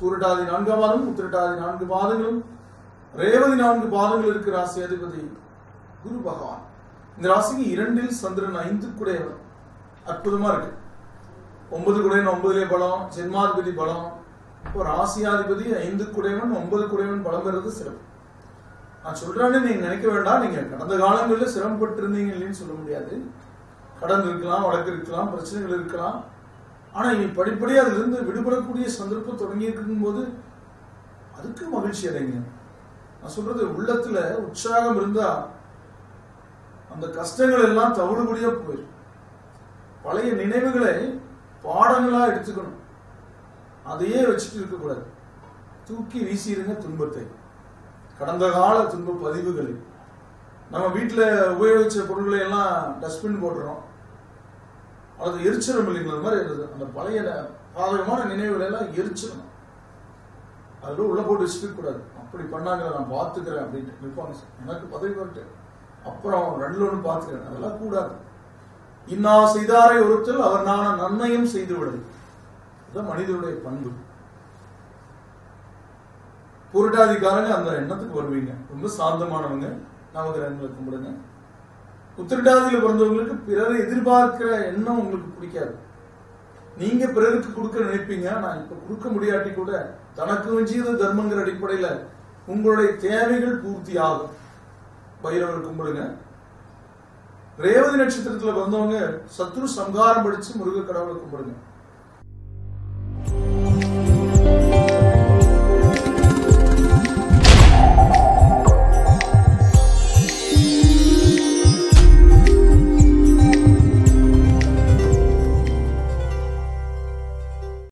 பூரட்டாதி நான்காம் பாதம் உத்திரட்டாதி நான்கு பாதங்களும் ரேவதி நான்கு பாதங்கள் இருக்கிற ராசி அதிபதி குரு பகவான் இந்த ராசிக்கு இரண்டில் சந்திரன் ஐந்து குடையவர் அற்புதமா இருக்கு ஒன்பது குடையன் ஒன்பதுலே பலம் ஜென்மாதிபதி பலம் இப்போ ராசியாதிபதி ஐந்து குடையவன் ஒன்பது குடையவன் பலம் பெறுறது சிறப்பு நான் சொல்றேன்னு நீங்க நினைக்க வேண்டாம் நீங்க கடந்த காலங்களில் சிரமப்பட்டு இருந்தீங்க இல்லைன்னு சொல்ல முடியாது கடன் இருக்கலாம் வழக்கு இருக்கலாம் பிரச்சனைகள் இருக்கலாம் ஆனா இனி படிப்படியா அதுல இருந்து விடுபடக்கூடிய சந்தர்ப்பம் தொடங்கி இருக்கும் போது அதுக்கு மகிழ்ச்சி அடைங்க நான் சொல்றது உள்ளத்துல உற்சாகம் இருந்தா அந்த கஷ்டங்கள் எல்லாம் தவிடுபடியா போயிடும் பழைய நினைவுகளை பாடங்களா எடுத்துக்கணும் அதையே வச்சுட்டு இருக்கக்கூடாது தூக்கி வீசிடுங்க துன்பத்தை கடந்த கால துன்ப பதிவுகளை நம்ம வீட்டில் உபயோகிச்ச பொருட்களை எல்லாம் டஸ்ட்பின் போட்டுறோம் அது எரிச்சிடும் இல்லைங்களா அந்த மாதிரி இருந்தது அந்த பழைய பாதகமான நினைவுகளை எல்லாம் எரிச்சிடணும் அதில் உள்ள போட்டு வச்சுக்க கூடாது அப்படி பண்ணாங்க நான் பார்த்துக்கிறேன் அப்படின்ட்டு நிற்பாங்க சார். எனக்கு பதவி வரட்டு அப்புறம் ரெண்டு ஒன்று பார்த்துக்கிறேன் அதெல்லாம் கூடாது இன்னா செய்தாரை ஒருத்தல் அவர் நான நன்மையும் செய்து விடுது இதுதான் மனிதனுடைய பண்பு புரட்டாதிக்காரங்க அந்த எண்ணத்துக்கு வருவீங்க ரொம்ப சாந்தமானவங்க நவகிரகங்களை கும்பிடுங்க உத்திரட்டாதியில பிறந்தவங்களுக்கு பிறரை எதிர்பார்க்கிற எண்ணம் உங்களுக்கு பிடிக்காது நீங்க பிறருக்கு கொடுக்க நினைப்பீங்க நான் இப்ப கொடுக்க முடியாட்டி கூட தனக்கு வஞ்சியது தர்மங்கிற அடிப்படையில உங்களுடைய தேவைகள் பூர்த்தி ஆகும் பைரவர் கும்பிடுங்க ரேவதி நட்சத்திரத்துல வந்தவங்க சத்ரு சம்ஹாரம் படிச்சு முருக கடவுளை கும்பிடுங்க